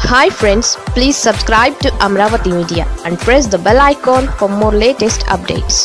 hi friends please subscribe to Amaravati media and press the bell icon for more latest updates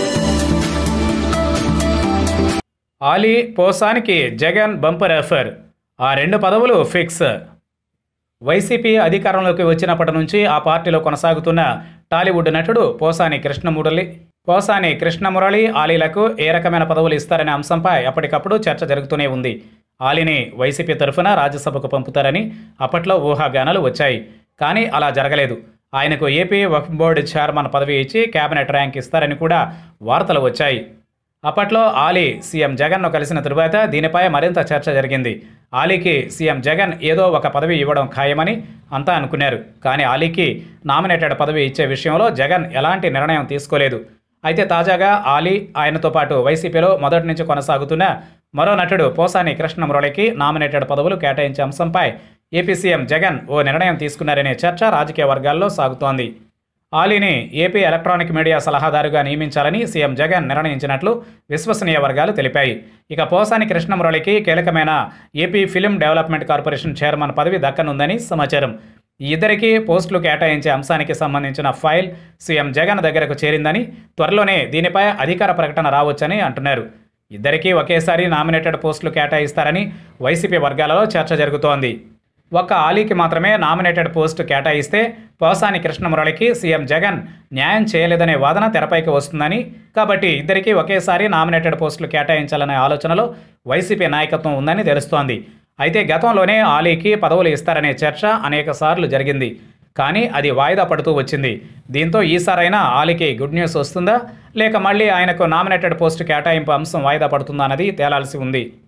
Ali పోసానికి Jagan bumper offer ఆ రెండు పదవులు fix YCP అధికారంలోకి వచ్చినప్పటి నుంచి ఆ పార్టీలో కొనసాగుతున్న టాలీవుడ్ నటుడు పోసాని కృష్ణమురళి పోసాని కృష్ణమురళి ఆలీలకు ఏ రకమైన పదవులు ఇస్తారనే అంశంపై ఎప్పటికప్పుడు చర్చ జరుగుతూనే ఉంది ఆలీని వైసీపీ తరఫున రాజ్యసభకు పంపుతారని అప్పట్లో ఊహాగానాలు వచ్చాయి కానీ అలా జరగలేదు ఆయనకు ఏపీ వక్ఫ్ బోర్డు చైర్మన్ పదవి ఇచ్చి కేబినెట్ ర్యాంక్ ఇస్తారని కూడా వార్తలు వచ్చాయి అప్పట్లో ఆలీ సీఎం జగన్ను కలిసిన తరువాత దీనిపై మరింత చర్చ జరిగింది ఆలీకి సీఎం జగన్ ఏదో ఒక పదవి ఇవ్వడం ఖాయమని అంతా అనుకున్నారు కానీ ఆలీకి నామినేటెడ్ పదవి ఇచ్చే విషయంలో జగన్ ఎలాంటి నిర్ణయం తీసుకోలేదు అయితే తాజాగా ఆలీ ఆయనతో పాటు వైసీపీలో మొదటి నుంచి కొనసాగుతున్న మరో నటుడు పోసాని కృష్ణమురళికి నామినేటెడ్ పదవులు కేటాయించే అంశంపై ఏపీ సీఎం జగన్ ఓ నిర్ణయం తీసుకున్నారనే చర్చ రాజకీయ వర్గాల్లో సాగుతోంది ఆలీని ఏపీ ఎలక్ట్రానిక్ మీడియా సలహాదారుగా నియమించాలని సీఎం జగన్ నిర్ణయించినట్లు విశ్వసనీయ వర్గాలు తెలిపాయి ఇక పోసాని కృష్ణమురళికి కీలకమైన AP film development corporation chairman పదవి దక్కనుందని సమాచారం ఈ ఇద్దరికీ పోస్టులు కేటాయించే అంశానికి సంబంధించిన ఫైల్ సీఎం జగన్ దగ్గరకు చేరిందని త్వరలోనే దీనిపై అధికార ప్రకటన రావచ్చని అంటున్నారు ఇద్దరికీ ఒకేసారి నామినేటెడ్ పోస్టులు కేటాయిస్తారని వైసీపీ వర్గాలలో చర్చ జరుగుతోంది ఒక్క ఆలీకి మాత్రమే నామినేటెడ్ పోస్టు కేటాయిస్తే పోసాని కృష్ణమురళికి సీఎం జగన్ న్యాయం చేయలేదనే వాదన తెరపైకి వస్తుందని కాబట్టి ఇద్దరికీ ఒకేసారి నామినేటెడ్ పోస్టులు కేటాయించాలనే ఆలోచనలో వైసీపీ నాయకత్వం ఉందని తెలుస్తోంది అయితే గతంలోనే ఆలీకి పదవులు ఇస్తారనే చర్చ అనేక సార్లు జరిగింది కానీ అది వాయిదా పడుతూ వచ్చింది దీంతో ఈసారైనా ఆలీకి గుడ్ న్యూస్ వస్తుందా లేక మళ్ళీ ఆయనకు నామినేటెడ్ పోస్టు కేటాయింపు అంశం వాయిదా పడుతుందా అన్నది తేలాల్సి ఉంది